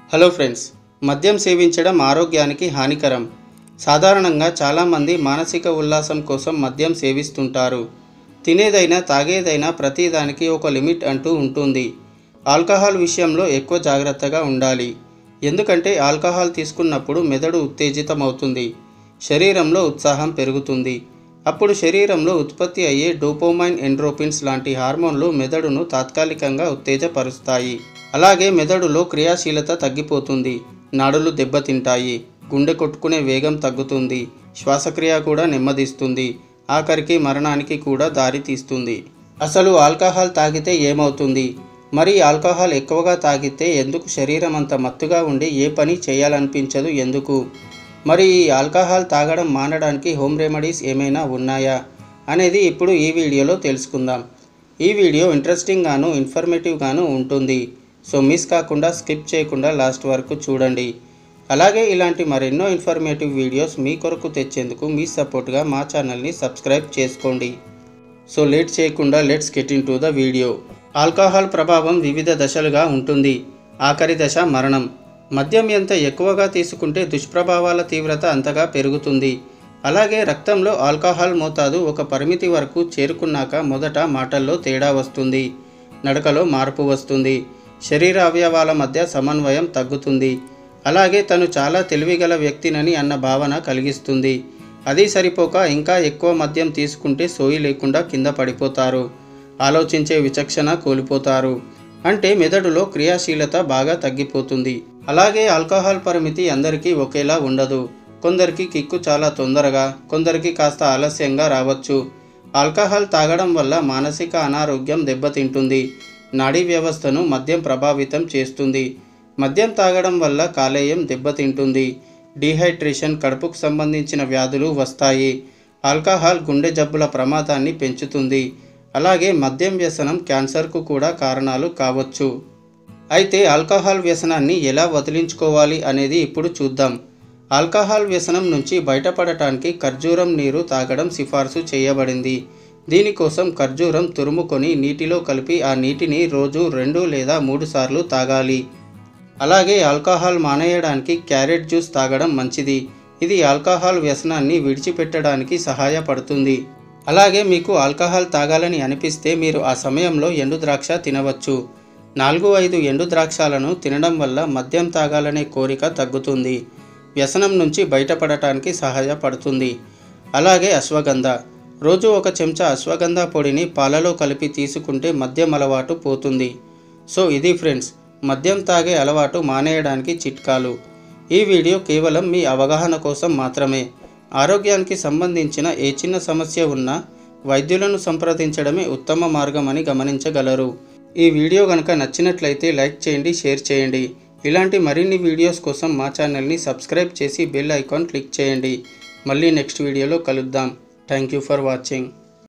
hello friends మద్యం సేవించడం ఆరోగ్యానికి హానికరం సాధారణంగా చాలామంది మానసిక ఉల్లాసం కోసం మద్యం సేవిస్తుంటారు తినేదైనా తాగేదైనా ప్రతిదానికి ఒక లిమిట్ అంటూ ఉంటుంది ఆల్కహాల్ విషయంలో ఎక్కువ జాగ్రత్తగా ఉండాలి ఎందుకంటే ఆల్కహాల్ తీసుకున్నప్పుడు మెదడు ఉత్తేజితమవుతుంది శరీరంలో ఉత్సాహం పెరుగుతుంది అప్పుడు శరీరంలో ఉత్పత్తి అయ్యే డోపోమైన్ ఎండ్రోపిన్స్ లాంటి హార్మోన్లు మెదడును తాత్కాలికంగా ఉత్తేజపరుస్తాయి అలాగే మెదడులో క్రియాశీలత తగ్గిపోతుంది నాడులు దెబ్బతింటాయి గుండె కొట్టుకునే వేగం తగ్గుతుంది శ్వాసక్రియ కూడా నెమ్మదిస్తుంది ఆఖరికి మరణానికి కూడా దారి తీస్తుంది అసలు ఆల్కహాల్ తాగితే ఏమవుతుంది మరి ఆల్కహాల్ ఎక్కువగా తాగితే ఎందుకు శరీరం అంత మత్తుగా ఉండి ఏ పని చేయాలనిపించదు ఎందుకు మరి ఈ ఆల్కహాల్ తాగడం మానడానికి హోమ్ రెమెడీస్ ఏమైనా ఉన్నాయా అనేది ఇప్పుడు ఈ వీడియోలో తెలుసుకుందాం ఈ వీడియో ఇంట్రెస్టింగ్ గాను ఇన్ఫర్మేటివ్ గాను ఉంటుంది సో మిస్ కాకుండా స్కిప్ చేయకుండా లాస్ట్ వరకు చూడండి అలాగే ఇలాంటి మరెన్నో ఇన్ఫర్మేటివ్ వీడియోస్ మీ కొరకు తెచ్చేందుకు మీ సపోర్ట్గా మా ఛానల్ని సబ్స్క్రైబ్ చేసుకోండి సో లేట్ చేయకుండా let's get into the video alcohol ప్రభావం వివిధ దశలుగా ఉంటుంది ఆఖరి దశ మరణం మద్యం ఎంత ఎక్కువగా తీసుకుంటే దుష్ప్రభావాల తీవ్రత అంతగా పెరుగుతుంది అలాగే రక్తంలో ఆల్కహాల్ మోతాదు ఒక పరిమితి వరకు చేరుకున్నాక మొదట మాటల్లో తేడా వస్తుంది నడకలో మార్పు వస్తుంది శరీర అవయవాల మధ్య సమన్వయం తగ్గుతుంది అలాగే తను చాలా తెలివిగల వ్యక్తినని అన్న భావన కలిగిస్తుంది అది సరిపోక ఇంకా ఎక్కువ మద్యం తీసుకుంటే సోయి లేకుండా కింద పడిపోతారు ఆలోచించే విచక్షణ కోల్పోతారు అంటే మెదడులో క్రియాశీలత బాగా తగ్గిపోతుంది అలాగే ఆల్కహాల్ పరిమితి అందరికీ ఒకేలా ఉండదు కొందరికి కిక్కు చాలా తొందరగా కొందరికి కాస్త ఆలస్యంగా రావచ్చు ఆల్కహాల్ తాగడం వల్ల మానసిక అనారోగ్యం దెబ్బతింటుంది నాడీ వ్యవస్థను మద్యం ప్రభావితం చేస్తుంది మద్యం తాగడం వల్ల కాలేయం దెబ్బతింటుంది డీహైడ్రేషన్ కడుపుకు సంబంధించిన వ్యాధులు వస్తాయి ఆల్కహాల్ గుండె జబ్బుల ప్రమాదాన్ని పెంచుతుంది అలాగే మద్యం వ్యసనం క్యాన్సర్కు కూడా కారణాలు కావచ్చు అయితే ఆల్కహాల్ వ్యసనాన్ని ఎలా వదిలించుకోవాలి అనేది ఇప్పుడు చూద్దాం ఆల్కహాల్ వ్యసనం నుంచి బయటపడటానికి ఖర్జూరం నీరు తాగడం సిఫార్సు చేయబడింది దీనికోసం ఖర్జూరం తురుముకొని నీటిలో కలిపి ఆ నీటిని రోజు రెండు లేదా మూడు సార్లు తాగాలి అలాగే ఆల్కహాల్ మానేయడానికి క్యారెట్ జ్యూస్ తాగడం మంచిది ఇది ఆల్కహాల్ వ్యసనాన్ని విడిచిపెట్టడానికి సహాయపడుతుంది అలాగే మీకు ఆల్కహాల్ తాగాలని అనిపిస్తే మీరు ఆ సమయంలో ఎండు ద్రాక్ష తినవచ్చు నాలుగు ఐదు ఎండు ద్రాక్షాలను తినడం వల్ల మద్యం తాగాలనే కోరిక తగ్గుతుంది వ్యసనం నుంచి బయటపడటానికి సహాయపడుతుంది అలాగే అశ్వగంధ రోజు ఒక చెంచా అశ్వగంధ పొడిని పాలలో కలిపి తీసుకుంటే మద్యం అలవాటు పోతుంది సో ఇది ఫ్రెండ్స్ మద్యం తాగే అలవాటు మానేయడానికి చిట్కాలు ఈ వీడియో కేవలం మీ అవగాహన కోసం మాత్రమే ఆరోగ్యానికి సంబంధించిన ఏ చిన్న సమస్య ఉన్నా వైద్యులను సంప్రదించడమే ఉత్తమ మార్గం అని గమనించగలరు ఈ వీడియో కనుక నచ్చినట్లయితే లైక్ చేయండి షేర్ చేయండి ఇలాంటి మరిన్ని వీడియోస్ కోసం మా ఛానల్ని సబ్స్క్రైబ్ చేసి బెల్ ఐకాన్ క్లిక్ చేయండి మళ్ళీ నెక్స్ట్ వీడియోలో కలుద్దాం థ్యాంక్ యూ ఫర్ వాచింగ్